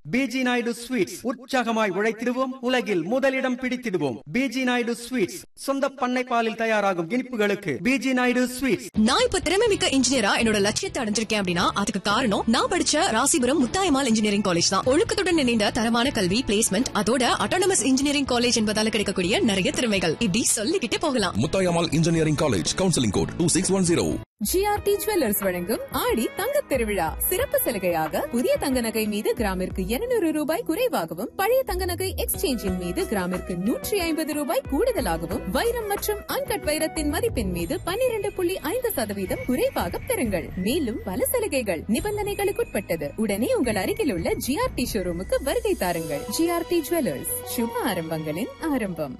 PG Naidu sweets உற்சாகமாய் உழைத்திடுவோம் உலகில் முதலிடம் பிடித்திடுவோம் பிஜி நாயுடு ஸ்வீட்ஸ் சொந்த பண்ணை பாலில் தயாராகும் இனிப்புகளுக்கு பிஜி நாயுடு ஸ்வீட்ஸ் நான் இப்ப திறமை மிக்க இன்ஜினியரா என்னோட லட்சியத்தை அடைஞ்சிருக்கேன் அப்படின்னா அதுக்கு காரணம் நான் படிச்ச ராசிபுரம் முத்தாயமால் இன்ஜினியரிங் காலேஜ் தான் ஒழுக்கத்துடன் இணைந்த தரமான கல்வி பிளேஸ்மெண்ட் அதோட அட்டானமஸ் இன்ஜினியரிங் காலேஜ் என்பதால கிடைக்கக்கூடிய நிறைய திறமைகள் இப்படி சொல்லிக்கிட்டே போகலாம் Muthayammal engineering college counselling code two six one zero GRT jewellers வழங்கும் ஆடி தங்கத் திருவிழா சிறப்பு சலுகையாக புதிய தங்க நகை மீது கிராமிற்கு 200 ரூபாய் குறைவாகவும் பழைய தங்க நகை எக்ஸ்சேஞ்சின் மீது கிராமிற்கு நூற்றி ஐம்பது ரூபாய் கூடுதலாகவும் வைரம் மற்றும் அன்கட் வைரத்தின் மதிப்பின் மீது 12.5% புள்ளி ஐந்து சதவீதம் குறைவாக பெறுங்கள் மேலும் பல சலுகைகள் நிபந்தனைகளுக்குட்பட்டது உடனே உங்கள் அருகில் உள்ள ஜிஆர்டி ஷோரூமுக்கு வருகை தாருங்கள் ஜிஆர்டி ஜுவல்லர்ஸ் சுப ஆரம்பங்களின் ஆரம்பம்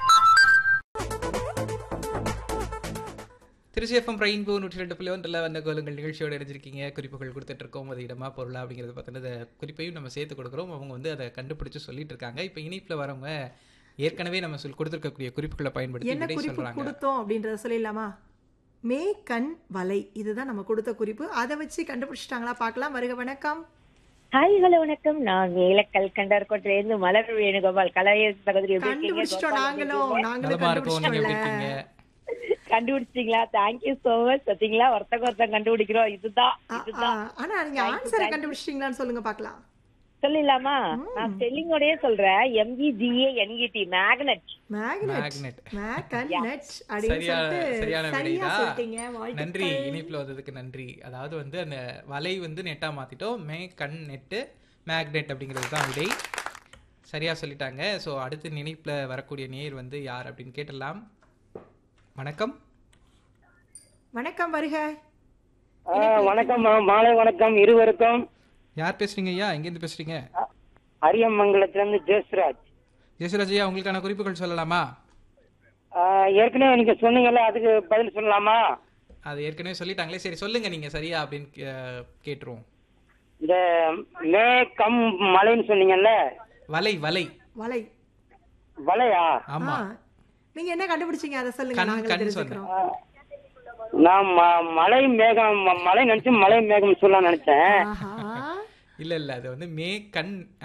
திருச்சி எஃப்எம் ரெயின்போ நூற்றி ரெண்டு புள்ளி ஒன்றில் வந்த கோலுங்கள் நிகழ்ச்சியோடு இணைஞ்சிருக்கீங்க குறிப்புகள் கொடுத்துட்டு இருக்கோம் அது இடமா பொருளா அப்படிங்கிறத பார்த்தோன்னா குறிப்பையும் நம்ம சேர்த்து கொடுக்குறோம் அவங்க வந்து அதை கண்டுபிடிச்சு சொல்லிட்டு இருக்காங்க இப்போ இனிப்பில் வரவங்க ஏற்கனவே நம்ம சொல்லி கொடுத்துருக்கக்கூடிய குறிப்புகளை பயன்படுத்தி என்ன விடை குறிப்பு சொல்றாங்க கொடுத்தோம் அப்படின்றத சொல்லிடலாமா மே கண் வலை இதுதான் நம்ம கொடுத்த குறிப்பு அதை வச்சு கண்டுபிடிச்சிட்டாங்களா பார்க்கலாம் வருக வணக்கம் ஹாய் ஹலோ வணக்கம் நான் மேலக்கல் கண்டார்கோட்டில இருந்து மலர் வேணுகோபால் கலைய சகோதரி எப்படி இருக்கீங்க? கண்டுபிடிச்சிட்டோம் கோபால் நாங்களும் எப்படி நாங்களும் நலமா இருக்கும் நீங்க எப்படி கண்டுபிடிச்சிட்டோம்ல இருக்கீங்க இருக்கீங்க? கண்டுபிடிச்சிட்டீங்களா தேங்க்யூ சோ மச் பாத்தீங்களா ஒருத்தங்க ஒருத்தங்க கண்டுபிடிக்கிறோம் இதுதான் ஆ, ஆ, இதுதான் ஆனா நீங்க ஆன்சரை கண்டுபிடிச்சிட்டீங்களான்னு சொல்லுங்க பார்க்கலாம் சொல்லிடலாமா நான் ஸ்பெல்லிங்கோடயே சொல்றேன் M E G A N E T magnet magnet Magnet. Magnet அப்படின்னு சரியா சொல்லிட்டு சரியான சரியா விடைதா சொல்லிட்டீங்க நன்றி வாழ்த்துக்கள் இனிப்பில் வந்ததுக்கு நன்றி அதாவது வந்து அந்த வலை வந்து நெட்டா மாத்திட்டோம் மே கண் நெட்டு மேக்னெட் அப்படிங்கிறது தான் விடை சரியா சொல்லிட்டாங்க ஸோ அடுத்து நினைப்பில் வரக்கூடிய நேர் வந்து யார் அப்படின்னு கேட்டலாம் வணக்கம் வணக்கம் வருக ஆ, வணக்கம் மா- மாலை வணக்கம் இருவருக்கும் யார் பேசுறீங்க ஐயா எங்கேருந்து பேசுறீங்க அரியமங்கலத்திலிருந்து ஜெயஸ்ராஜ் ஜெயசுராஜ் ஐயா உங்களுக்கான குறிப்புகள் சொல்லலாமா ஆ, ஏற்கனவே நீங்க சொன்னீங்கல்ல அதுக்கு பதில் சொல்லலாமா அது ஏற்கனவே சொல்லிட்டாங்களே சரி சொல்லுங்க நீங்க சரியா அப்படின்னு கே- கேட்டுருவோம் இந்த மே கம் மலைன்னு சொன்னீங்கல்ல வலை வலை வலை வலையா ஆமா ஆ, நீங்க என்ன கண்டுபிடிச்சீங்க அதை சொல்லுங்க கண் நாங்க கண் தெரிஞ்சுக்கிறோம் நான் ம- மலை மேகம் ம- மலை நினைச்சு மலை மேகம் சொல்ல நினைச்சேன் ஆஹா இல்ல இல்ல அது வந்து மே கண்